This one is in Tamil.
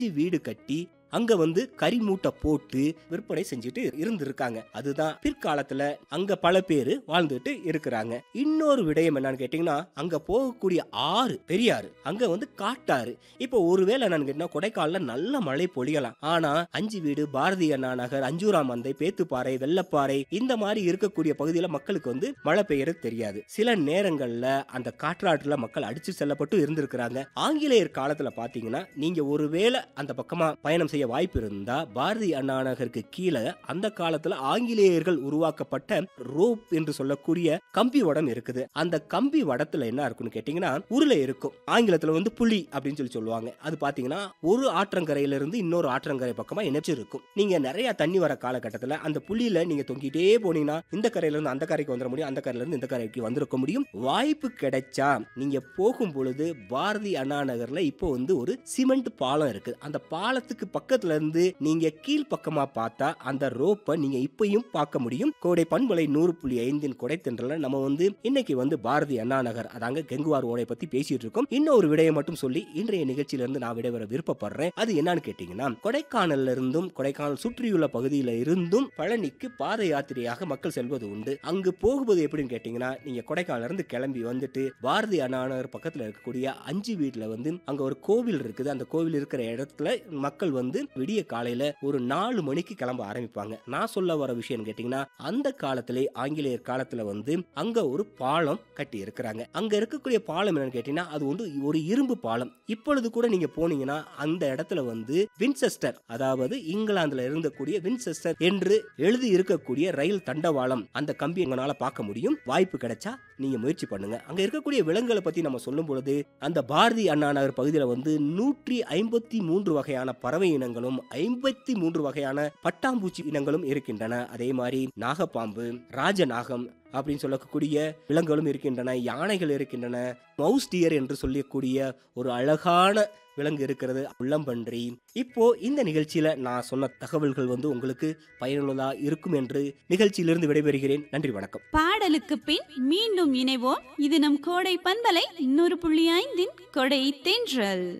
வீடு கட்டி அங்க வந்து கறி மூட்டை போட்டு விற்பனை செஞ்சுட்டு இருந்திருக்காங்க அதுதான் பிற்காலத்துல அங்க பல பேரு வாழ்ந்துட்டு இருக்கிறாங்க இன்னொரு விடயம் என்னன்னு கேட்டீங்கன்னா அங்க போகக்கூடிய ஆறு பெரியாறு அங்க வந்து காட்டாறு இப்போ ஒருவேளை என்னன்னு கேட்டீங்கன்னா கொடைக்கானல்ல நல்ல மழை பொழியலாம் ஆனா அஞ்சு வீடு பாரதி அண்ணா நகர் அஞ்சூராம் மந்தை பேத்துப்பாறை வெள்ளப்பாறை இந்த மாதிரி இருக்கக்கூடிய பகுதியில மக்களுக்கு வந்து மழை பெய்யறது தெரியாது சில நேரங்கள்ல அந்த காற்றாற்றுல மக்கள் அடிச்சு செல்லப்பட்டு இருந்திருக்கிறாங்க ஆங்கிலேயர் காலத்துல பாத்தீங்கன்னா நீங்க ஒருவேளை அந்த பக்கமா பயணம் செய்ய வாய்ப்பு இருந்தா பாரதி அண்ணா நகருக்கு கீழே அந்த காலத்துல ஆங்கிலேயர்கள் உருவாக்கப்பட்ட ரோப் என்று சொல்லக்கூடிய கம்பி வடம் இருக்குது அந்த கம்பி வடத்துல என்ன இருக்குன்னு கேட்டீங்கன்னா உருளை இருக்கும் ஆங்கிலத்துல வந்து புலி அப்படின்னு சொல்லி சொல்லுவாங்க அது பாத்தீங்கன்னா ஒரு ஆற்றங்கரையில இருந்து இன்னொரு ஆற்றங்கரை பக்கமா இணைச்சு இருக்கும் நீங்க நிறைய தண்ணி வர காலகட்டத்துல அந்த புலியில நீங்க தொங்கிட்டே போனீங்கன்னா இந்த கரையில இருந்து அந்த கரைக்கு வந்துட முடியும் அந்த கரையில இருந்து இந்த கரைக்கு வந்திருக்க முடியும் வாய்ப்பு கிடைச்சா நீங்க போகும் பொழுது பாரதி அண்ணா நகர்ல இப்போ வந்து ஒரு சிமெண்ட் பாலம் இருக்கு அந்த பாலத்துக்கு பக்கத்துல இருந்து நீங்க கீழ் பக்கமா பார்த்தா அந்த ரோப்பை நீங்க இப்பயும் பார்க்க முடியும் கோடை பண்பலை நூறு புள்ளி ஐந்தின் கொடைத்தென்றல நம்ம வந்து இன்னைக்கு வந்து பாரதி அண்ணா நகர் அதாங்க கெங்குவார் ஓடை பத்தி பேசிட்டு இருக்கோம் இன்னொரு விடயம் மட்டும் சொல்லி இன்றைய நிகழ்ச்சியில இருந்து நான் விடைபெற விருப்பப்படுறேன் அது என்னன்னு கேட்டீங்கன்னா கொடைக்கானல்ல இருந்தும் கொடைக்கானல் சுற்றியுள்ள பகுதியில இருந்தும் பழனிக்கு பாத யாத்திரையாக மக்கள் செல்வது உண்டு அங்கு போகும்போது எப்படின்னு கேட்டீங்கன்னா நீங்க கொடைக்கானல்ல இருந்து கிளம்பி வந்துட்டு பாரதி அண்ணா நகர் பக்கத்துல இருக்கக்கூடிய அஞ்சு வீட்டுல வந்து அங்க ஒரு கோவில் இருக்குது அந்த கோவில் இருக்கிற இடத்துல மக்கள் வந்து விடிய காலையில ஒரு நாலு மணிக்கு கிளம்ப ஆரம்பிப்பாங்க நான் சொல்ல வர விஷயம் கேட்டீங்கன்னா அந்த காலத்திலே ஆங்கிலேயர் காலத்துல வந்து அங்க ஒரு பாலம் கட்டி இருக்கிறாங்க அங்க இருக்கக்கூடிய பாலம் என்னன்னு கேட்டீங்கன்னா அது வந்து ஒரு இரும்பு பாலம் இப்பொழுது கூட நீங்க போனீங்கன்னா அந்த இடத்துல வந்து வின்செஸ்டர் அதாவது இங்கிலாந்துல இருந்தக்கூடிய வின்செஸ்டர் என்று எழுதி இருக்கக்கூடிய ரயில் தண்டவாளம் அந்த கம்பி உங்களால பார்க்க முடியும் வாய்ப்பு கிடைச்சா நீங்க முயற்சி பண்ணுங்க அங்க இருக்கக்கூடிய விலங்குகளை பத்தி நம்ம சொல்லும் பொழுது அந்த பாரதி அண்ணா நகர் பகுதியில வந்து நூற்றி ஐம்பத்தி மூன்று வகையான பறவை இனங்களும் ஐம்பத்தி மூன்று வகையான பட்டாம்பூச்சி இனங்களும் இருக்கின்றன அதே மாதிரி நாகப்பாம்பு ராஜநாகம் அப்படின்னு சொல்லக்கூடிய விலங்குகளும் இருக்கின்றன யானைகள் இருக்கின்றன மவுஸ் டியர் என்று சொல்லக்கூடிய ஒரு அழகான விலங்கு இருக்கிறது உள்ளம்பன்றி இப்போ இந்த நிகழ்ச்சியில நான் சொன்ன தகவல்கள் வந்து உங்களுக்கு பயனுள்ளதா இருக்கும் என்று நிகழ்ச்சியிலிருந்து விடைபெறுகிறேன் நன்றி வணக்கம் பாடலுக்கு பின் மீண்டும் இணைவோம் இது நம் கோடை பண்பலை நூறு புள்ளி ஐந்தின் கொடை தென்றல்